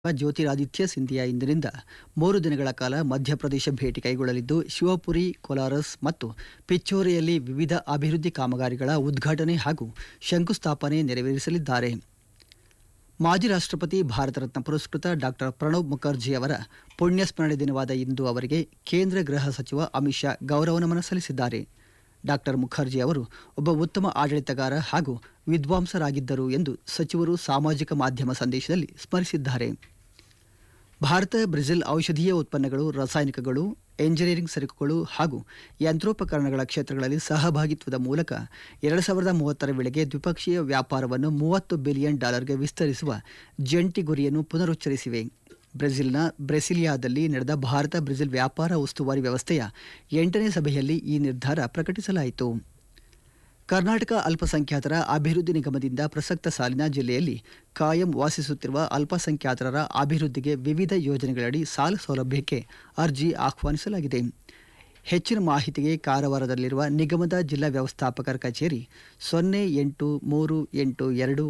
ಜ್ಯೋತಿರಾದಿತ್ಯ ಸಿಂಧಿಯಾ ಇಂದಿನಿಂದ ಮೂರು ದಿನಗಳ ಕಾಲ ಮಧ್ಯಪ್ರದೇಶ ಭೇಟಿ ಕೈಗೊಳ್ಳಲಿದ್ದು ಶಿವಪುರಿ ಕೊಲಾರಸ್ ಮತ್ತು ಪಿಚ್ಚೋರೆಯಲ್ಲಿ ವಿವಿಧ ಅಭಿವೃದ್ಧಿ ಕಾಮಗಾರಿಗಳ ಉದ್ಘಾಟನೆ ಹಾಗೂ ಶಂಕುಸ್ಥಾಪನೆ ನೆರವೇರಿಸಲಿದ್ದಾರೆ ಮಾಜಿ ರಾಷ್ಟ್ರಪತಿ ಭಾರತ ರತ್ನ ಪುರಸ್ಕೃತ ಡಾಕ್ಟರ್ ಪ್ರಣಬ್ ಮುಖರ್ಜಿ ಅವರ ಪುಣ್ಯಸ್ಮರಣೆ ದಿನವಾದ ಇಂದು ಅವರಿಗೆ ಕೇಂದ್ರ ಗೃಹ ಸಚಿವ ಅಮಿತ್ ಶಾ ಗೌರವ ನಮನ ಸಲ್ಲಿಸಿದ್ದಾರೆ ಡಾಕ್ಟರ್ ಮುಖರ್ಜಿ ಅವರು ಒಬ್ಬ ಉತ್ತಮ ಆಡಳಿತಗಾರ ಹಾಗೂ ವಿದ್ವಾಂಸರಾಗಿದ್ದರು ಎಂದು ಸಚಿವರು ಸಾಮಾಜಿಕ ಮಾಧ್ಯಮ ಸಂದೇಶದಲ್ಲಿ ಸ್ಮರಿಸಿದ್ದಾರೆ ಭಾರತ ಬ್ರೆಜಿಲ್ ಔಷಧೀಯ ಉತ್ಪನ್ನಗಳು ರಾಸಾಯನಿಕಗಳು ಎಂಜಿನಿಯರಿಂಗ್ ಸರಕುಗಳು ಹಾಗೂ ಯಂತ್ರೋಪಕರಣಗಳ ಕ್ಷೇತ್ರಗಳಲ್ಲಿ ಸಹಭಾಗಿತ್ವದ ಮೂಲಕ ಎರಡು ಸಾವಿರದ ಮೂವತ್ತರ ವೇಳೆಗೆ ದ್ವಿಪಕ್ಷೀಯ ವ್ಯಾಪಾರವನ್ನು ಮೂವತ್ತು ಬಿಲಿಯನ್ ಡಾಲರ್ಗೆ ವಿಸ್ತರಿಸುವ ಜಂಟಿ ಗುರಿಯನ್ನು ಪುನರುಚ್ಚರಿಸಿವೆ ಬ್ರೆಜಿಲ್ನ ಬ್ರೆಸಿಲಿಯಾದಲ್ಲಿ ನಡೆದ ಭಾರತ ಬ್ರೆಜಿಲ್ ವ್ಯಾಪಾರ ಉಸ್ತುವಾರಿ ವ್ಯವಸ್ಥೆಯ ಎಂಟನೇ ಸಭೆಯಲ್ಲಿ ಈ ನಿರ್ಧಾರ ಪ್ರಕಟಿಸಲಾಯಿತು ಕರ್ನಾಟಕ ಅಲ್ಪಸಂಖ್ಯಾತರ ಅಭಿವೃದ್ಧಿ ನಿಗಮದಿಂದ ಪ್ರಸಕ್ತ ಸಾಲಿನ ಜಿಲ್ಲೆಯಲ್ಲಿ ಕಾಯಂ ವಾಸಿಸುತ್ತಿರುವ ಅಲ್ಪಸಂಖ್ಯಾತರ ಅಭಿವೃದ್ಧಿಗೆ ವಿವಿಧ ಯೋಜನೆಗಳಡಿ ಸಾಲ ಸೌಲಭ್ಯಕ್ಕೆ ಅರ್ಜಿ ಆಹ್ವಾನಿಸಲಾಗಿದೆ ಹೆಚ್ಚಿನ ಮಾಹಿತಿಗೆ ಕಾರವಾರದಲ್ಲಿರುವ ನಿಗಮದ ಜಿಲ್ಲಾ ವ್ಯವಸ್ಥಾಪಕರ ಕಚೇರಿ ಸೊನ್ನೆ ಎಂಟು ಮೂರು ಎಂಟು ಎರಡು